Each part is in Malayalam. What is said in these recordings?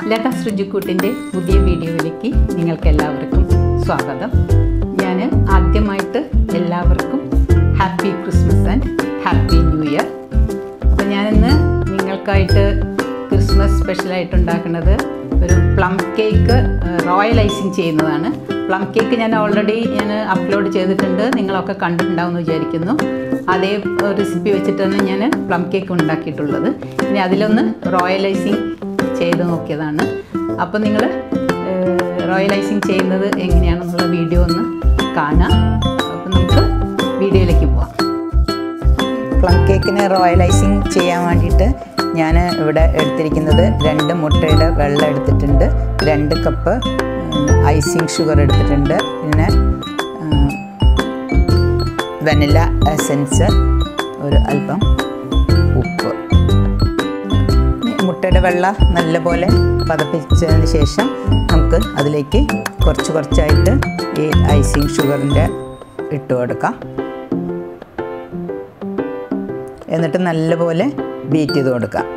ലത സൃജുക്കൂട്ടിൻ്റെ പുതിയ വീഡിയോയിലേക്ക് നിങ്ങൾക്ക് എല്ലാവർക്കും സ്വാഗതം ഞാൻ ആദ്യമായിട്ട് എല്ലാവർക്കും happy Christmas and happy new year അപ്പോൾ ഞാനിന്ന് നിങ്ങൾക്കായിട്ട് ക്രിസ്മസ് സ്പെഷ്യലായിട്ട് ഉണ്ടാക്കുന്നത് ഒരു പ്ലം കേക്ക് റോയൽ ഐസിങ് ചെയ്യുന്നതാണ് പ്ലം കേക്ക് ഞാൻ ഓൾറെഡി ഞാൻ അപ്ലോഡ് ചെയ്തിട്ടുണ്ട് നിങ്ങളൊക്കെ കണ്ടിട്ടുണ്ടാവുമെന്ന് വിചാരിക്കുന്നു അതേ റെസിപ്പി വെച്ചിട്ടാണ് ഞാൻ പ്ലം കേക്ക് ഉണ്ടാക്കിയിട്ടുള്ളത് ഇനി അതിലൊന്ന് റോയൽ ഐസിങ് ചെയ്ത് നോക്കിയതാണ് അപ്പോൾ നിങ്ങൾ റോയൽ ഐസിങ് ചെയ്യുന്നത് എങ്ങനെയാണെന്നുള്ള വീഡിയോ ഒന്ന് കാണാം അപ്പോൾ നമുക്ക് വീഡിയോയിലേക്ക് പോവാം പ്ലം കേക്കിന് റോയൽ ഐസിങ് ചെയ്യാൻ വേണ്ടിയിട്ട് ഞാൻ ഇവിടെ എടുത്തിരിക്കുന്നത് രണ്ട് മുട്ടയുടെ വെള്ളം എടുത്തിട്ടുണ്ട് രണ്ട് കപ്പ് ഐസിങ് ഷുഗർ എടുത്തിട്ടുണ്ട് പിന്നെ വെനില എസൻസ് ഒരു അല്പം ഉപ്പ് മുട്ടയുടെ വെള്ള നല്ലപോലെ പതപ്പിച്ചതിന് ശേഷം നമുക്ക് അതിലേക്ക് കുറച്ച് കുറച്ചായിട്ട് ഈ ഐസിങ് ഷുഗറിൻ്റെ ഇട്ട് കൊടുക്കാം എന്നിട്ട് നല്ലപോലെ ബീറ്റ് ചെയ്ത് കൊടുക്കാം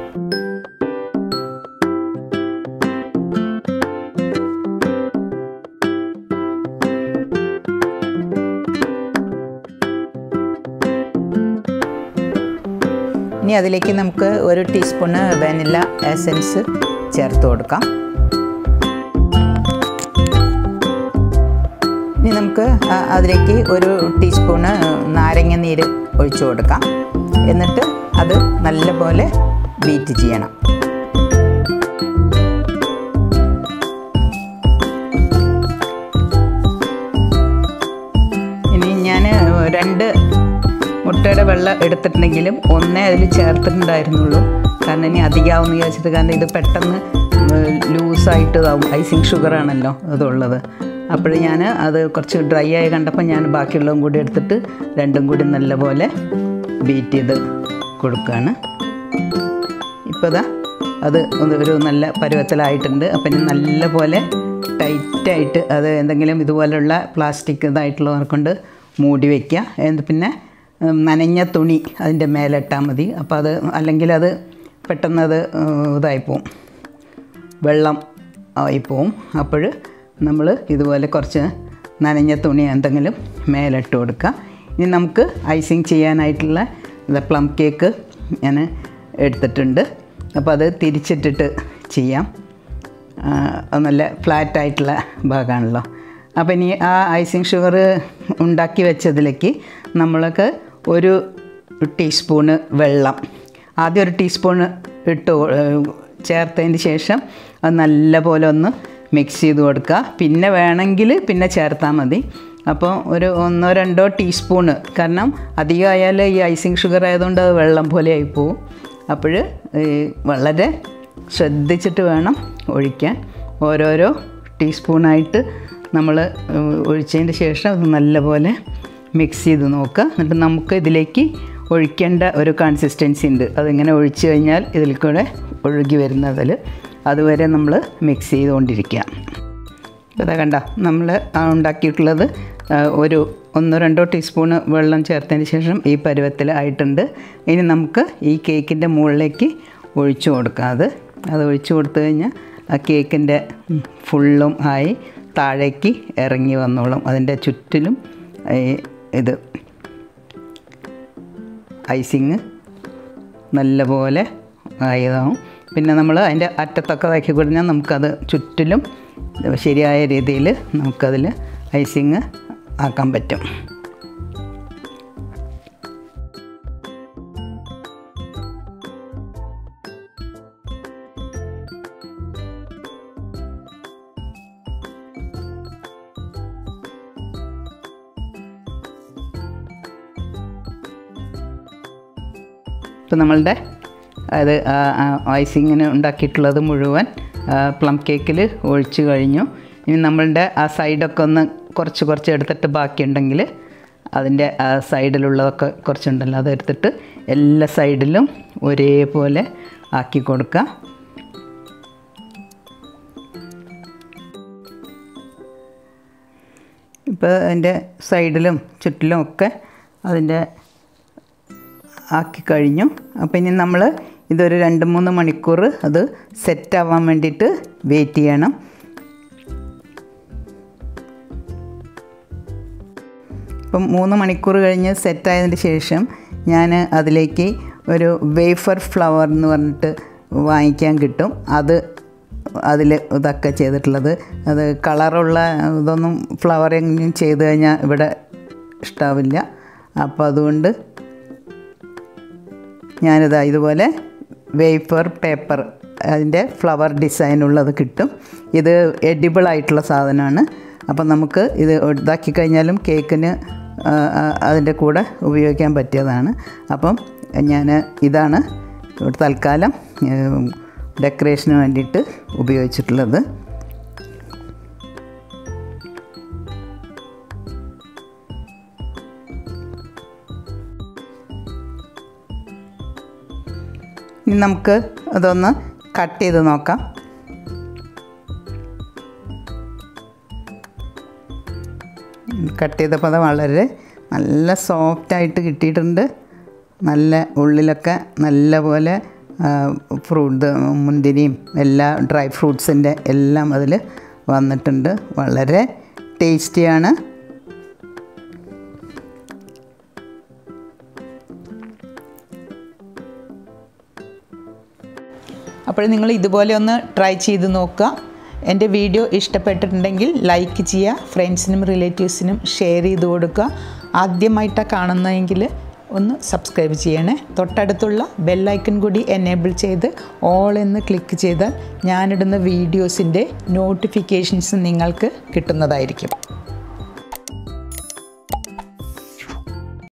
ഇനി അതിലേക്ക് നമുക്ക് ഒരു ടീസ്പൂണ് വെനില എസൻസ് ചേർത്ത് കൊടുക്കാം ഇനി നമുക്ക് അതിലേക്ക് ഒരു ടീസ്പൂണ് നാരങ്ങ നീര് ഒഴിച്ചു കൊടുക്കാം എന്നിട്ട് അത് നല്ലപോലെ ബീറ്റ് ചെയ്യണം ഇനി ഞാൻ രണ്ട് മുട്ടയുടെ വെള്ളം എടുത്തിട്ടുണ്ടെങ്കിലും ഒന്നേ അതിൽ ചേർത്തിട്ടുണ്ടായിരുന്നുള്ളൂ കാരണം ഇനി അധികമാവുമെന്ന് വിചാരിച്ചിട്ട് കാരണം ഇത് പെട്ടെന്ന് ലൂസായിട്ട് ഇതാവും ഐസിങ് ഷുഗറാണല്ലോ അതുള്ളത് അപ്പോൾ ഞാൻ അത് കുറച്ച് ഡ്രൈ ആയി കണ്ടപ്പോൾ ഞാൻ ബാക്കിയുള്ളതും കൂടി എടുത്തിട്ട് രണ്ടും കൂടി നല്ലപോലെ ബീറ്റ് ചെയ്ത് കൊടുക്കുകയാണ് ഇപ്പോൾ ഇതാ അത് ഒരു നല്ല പരുവത്തിലായിട്ടുണ്ട് അപ്പം ഇനി നല്ലപോലെ ടൈറ്റായിട്ട് അത് എന്തെങ്കിലും ഇതുപോലുള്ള പ്ലാസ്റ്റിക് ഇതായിട്ടുള്ളവർ കൊണ്ട് മൂടി വയ്ക്കുക എന്നിട്ട് പിന്നെ നനഞ്ഞ തുണി അതിൻ്റെ മേലെ ഇട്ടാൽ മതി അപ്പോൾ അത് അല്ലെങ്കിൽ അത് പെട്ടെന്ന് അത് ഇതായിപ്പോവും വെള്ളം ആയിപ്പോവും അപ്പോൾ നമ്മൾ ഇതുപോലെ കുറച്ച് നനഞ്ഞ തുണി എന്തെങ്കിലും മേലിട്ട് കൊടുക്കുക ഇനി നമുക്ക് ഐസിങ് ചെയ്യാനായിട്ടുള്ള പ്ലം കേക്ക് ഞാൻ എടുത്തിട്ടുണ്ട് അപ്പോൾ അത് തിരിച്ചിട്ടിട്ട് ചെയ്യാം നല്ല ഫ്ലാറ്റായിട്ടുള്ള ഭാഗമാണല്ലോ അപ്പോൾ ഇനി ആ ഐസിങ് ഷുഗർ ഉണ്ടാക്കി വെച്ചതിലേക്ക് നമ്മൾക്ക് ഒരു ടീസ്പൂണ് വെള്ളം ആദ്യം ഒരു ടീസ്പൂണ് ഇട്ട് ചേർത്തതിന് ശേഷം അത് നല്ലപോലെ ഒന്ന് മിക്സ് ചെയ്ത് കൊടുക്കുക പിന്നെ വേണമെങ്കിൽ പിന്നെ ചേർത്താൽ മതി അപ്പോൾ ഒരു ഒന്നോ രണ്ടോ ടീസ്പൂണ് കാരണം അധികമായാൽ ഈ ഐസിങ് ഷുഗർ ആയതുകൊണ്ട് അത് വെള്ളം പോലെ ആയിപ്പോവും അപ്പോൾ വളരെ ശ്രദ്ധിച്ചിട്ട് വേണം ഒഴിക്കാൻ ഓരോരോ ടീസ്പൂണായിട്ട് നമ്മൾ ഒഴിച്ചതിന് ശേഷം അത് നല്ലപോലെ മിക്സ് ചെയ്ത് നോക്കുക എന്നിട്ട് നമുക്ക് ഇതിലേക്ക് ഒഴിക്കേണ്ട ഒരു കൺസിസ്റ്റൻസി ഉണ്ട് അതിങ്ങനെ ഒഴിച്ചു കഴിഞ്ഞാൽ ഇതിൽ കൂടെ ഒഴുകി വരുന്നതിൽ അതുവരെ നമ്മൾ മിക്സ് ചെയ്തുകൊണ്ടിരിക്കുക ഇതാ കണ്ട നമ്മൾ ഉണ്ടാക്കിയിട്ടുള്ളത് ഒരു ഒന്നോ രണ്ടോ ടീസ്പൂണ് വെള്ളം ചേർത്തതിന് ശേഷം ഈ പരുവത്തിൽ ആയിട്ടുണ്ട് ഇനി നമുക്ക് ഈ കേക്കിൻ്റെ മുകളിലേക്ക് ഒഴിച്ചു കൊടുക്കാം അത് അത് ഒഴിച്ചു കൊടുത്തു കഴിഞ്ഞാൽ ആ കേക്കിൻ്റെ ഫുള്ളും ആയി താഴേക്ക് ഇറങ്ങി വന്നോളും അതിൻ്റെ ചുറ്റിലും ഇത് ഐസിങ് നല്ലപോലെ ആയതാവും പിന്നെ നമ്മൾ അതിൻ്റെ അറ്റത്തൊക്കെ ഇതാക്കി കഴിഞ്ഞാൽ നമുക്കത് ചുറ്റിലും ശരിയായ രീതിയിൽ നമുക്കതിൽ ഐസിങ് ആക്കാൻ പറ്റും ഇപ്പം നമ്മളുടെ അത് ഐസിങ്ങിന് ഉണ്ടാക്കിയിട്ടുള്ളത് മുഴുവൻ പ്ലം കേക്കിൽ ഒഴിച്ച് കഴിഞ്ഞു ഇനി നമ്മളുടെ ആ സൈഡൊക്കെ ഒന്ന് കുറച്ച് കുറച്ച് എടുത്തിട്ട് ബാക്കിയുണ്ടെങ്കിൽ അതിൻ്റെ ആ സൈഡിലുള്ളതൊക്കെ കുറച്ചുണ്ടല്ലോ അതെടുത്തിട്ട് എല്ലാ സൈഡിലും ഒരേപോലെ ആക്കി കൊടുക്കുക ഇപ്പോൾ അതിൻ്റെ സൈഡിലും ചുറ്റിലും ഒക്കെ അതിൻ്റെ ആക്കി കഴിഞ്ഞു അപ്പോൾ ഇനി നമ്മൾ ഇതൊരു രണ്ട് മൂന്ന് മണിക്കൂർ അത് സെറ്റ് ആവാൻ വേണ്ടിയിട്ട് വെയിറ്റ് ചെയ്യണം ഇപ്പം മൂന്ന് മണിക്കൂർ കഴിഞ്ഞ് സെറ്റായതിന് ശേഷം ഞാൻ അതിലേക്ക് ഒരു വേഫർ ഫ്ലവർ എന്ന് പറഞ്ഞിട്ട് വാങ്ങിക്കാൻ കിട്ടും അത് അതിൽ ഇതൊക്കെ ചെയ്തിട്ടുള്ളത് അത് കളറുള്ള ഇതൊന്നും ഫ്ലവറിങ് ചെയ്ത് കഴിഞ്ഞാൽ ഇവിടെ ഇഷ്ടാവില്ല അപ്പോൾ അതുകൊണ്ട് ഞാനിതാ ഇതുപോലെ വേപ്പർ പേപ്പർ അതിൻ്റെ ഫ്ലവർ ഡിസൈൻ ഉള്ളത് കിട്ടും ഇത് എഡിബിൾ ആയിട്ടുള്ള സാധനമാണ് അപ്പം നമുക്ക് ഇത് ഇതാക്കി കഴിഞ്ഞാലും കേക്കിന് ആ, ആ, അതിൻ്റെ കൂടെ ഉപയോഗിക്കാൻ പറ്റിയതാണ് അപ്പം ഞാൻ ഇതാണ് ഇവിടെ തൽക്കാലം ഡെക്കറേഷന് വേണ്ടിയിട്ട് ഉപയോഗിച്ചിട്ടുള്ളത് ഇനി നമുക്ക് അതൊന്ന് കട്ട് ചെയ്ത് നോക്കാം കട്ട് ചെയ്തപ്പോൾ അത് വളരെ നല്ല സോഫ്റ്റായിട്ട് കിട്ടിയിട്ടുണ്ട് നല്ല ഉള്ളിലൊക്കെ നല്ല പോലെ ഫ്രൂട്ട് മുന്തിരിയും എല്ലാ ഡ്രൈ ഫ്രൂട്ട്സിൻ്റെ എല്ലാം അതിൽ വന്നിട്ടുണ്ട് വളരെ ടേസ്റ്റിയാണ് അപ്പോൾ നിങ്ങൾ ഇതുപോലെ ഒന്ന് ട്രൈ ചെയ്ത് നോക്കുക എൻ്റെ വീഡിയോ ഇഷ്ടപ്പെട്ടിട്ടുണ്ടെങ്കിൽ ലൈക്ക് ചെയ്യുക ഫ്രണ്ട്സിനും റിലേറ്റീവ്സിനും ഷെയർ ചെയ്ത് കൊടുക്കുക ആദ്യമായിട്ടാണ് കാണുന്നതെങ്കിൽ ഒന്ന് സബ്സ്ക്രൈബ് ചെയ്യണേ തൊട്ടടുത്തുള്ള ബെല്ലൈക്കൺ കൂടി എനേബിൾ ചെയ്ത് ഓൾ എന്ന് ക്ലിക്ക് ചെയ്താൽ ഞാനിടുന്ന വീഡിയോസിൻ്റെ നോട്ടിഫിക്കേഷൻസ് നിങ്ങൾക്ക് കിട്ടുന്നതായിരിക്കും